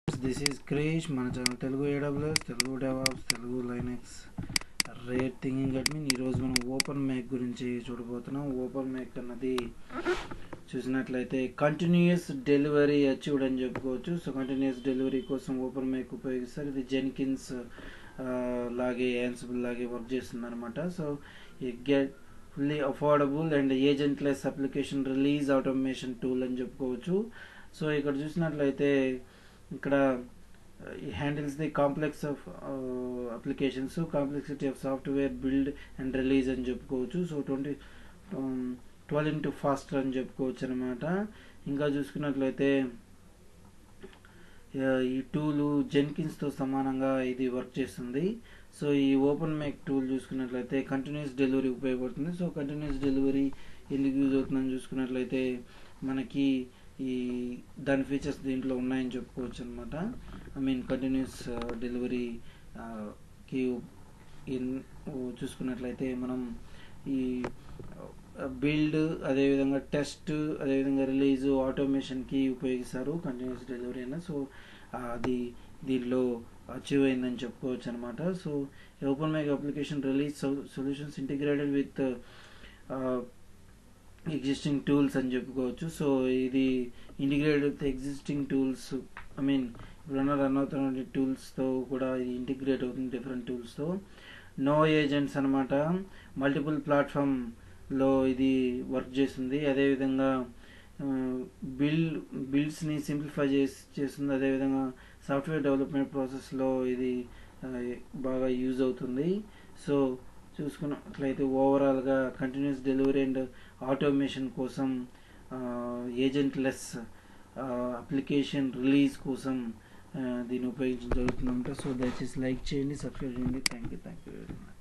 this is క్రేష్ మన channel Telugu AWS Telugu DevOps Telugu Linux rate thinking admin ఈరోజు మనం ఓపెన్ మేక్ గురించి చూడబోతున్నాం ఓపెన్ మేక్ అన్నది చూసినట్లయితే కంటిన్యూస్ డెలివరీ అచీవ్డ్ అని చెప్పుకోవచ్చు సో కంటిన్యూస్ డెలివరీ కోసం ఓపెన్ మేక్ ఉపయోగిస్తారు ఇది జెన్కిన్స్ లాగే యాన్సిబుల్ లాగే వర్క్ చేస్తుంది అనమాట సో ఈ get fully affordable and agentless application release automation tool అని చెప్పుకోవచ్చు సో ఇక్కడ చూసినట్లయితే ఇక్కడ handles the complex of applications complexity of software build and release అని చెప్పుకోవచ్చు so twenty twelve into faster అని చెప్పుకోవచ్చు అనమాట ఇంకా చూసుకున్నట్లయితే ఈ టూలు జెన్కిన్స్తో సమానంగా ఇది వర్క్ చేస్తుంది సో ఈ ఓపెన్ మేక్ టూల్ చూసుకున్నట్లయితే కంటిన్యూస్ డెలివరీ ఉపయోగపడుతుంది సో కంటిన్యూస్ డెలివరీ ఎందుకు యూజ్ అవుతుందని చూసుకున్నట్లయితే మనకి ఈ దాని ఫీచర్స్ దీంట్లో ఉన్నాయని చెప్పుకోవచ్చు అనమాట ఐ మీన్ కంటిన్యూస్ డెలివరీ కి చూసుకున్నట్లయితే మనం ఈ బిల్డ్ అదేవిధంగా టెస్ట్ అదేవిధంగా రిలీజ్ ఆటోమేషన్కి ఉపయోగిస్తారు కంటిన్యూస్ డెలివరీ అయినా సో అది దీనిలో అచీవ్ అయిందని చెప్పుకోవచ్చు అనమాట so open make application release solutions integrated with existing tools అని చెప్పుకోవచ్చు సో ఇది integrated with existing tools I mean ఇప్పుడున్న రన్ అవుతున్న టూల్స్తో కూడా ఇది ఇంటిగ్రేట్ అవుతుంది డిఫరెంట్ టూల్స్తో నో ఏజెంట్స్ అనమాట మల్టిపుల్ ప్లాట్ఫామ్లో ఇది వర్క్ చేస్తుంది అదేవిధంగా బిల్డ్ బిల్డ్స్ని సింప్లిఫై చేసి చేస్తుంది అదేవిధంగా సాఫ్ట్వేర్ డెవలప్మెంట్ ప్రాసెస్లో ఇది బాగా యూజ్ అవుతుంది సో చూసుకున్నట్లయితే ఓవరాల్గా కంటిన్యూస్ డెలివరీ అండ్ ఆటోమేషన్ కోసం ఏజెంట్ లెస్ అప్లికేషన్ రిలీజ్ కోసం దీన్ని ఉపయోగించడం జరుగుతుందంట సో దయచేసి లైక్ చేయండి సబ్స్క్రైబ్ చేయండి thank you thank you very much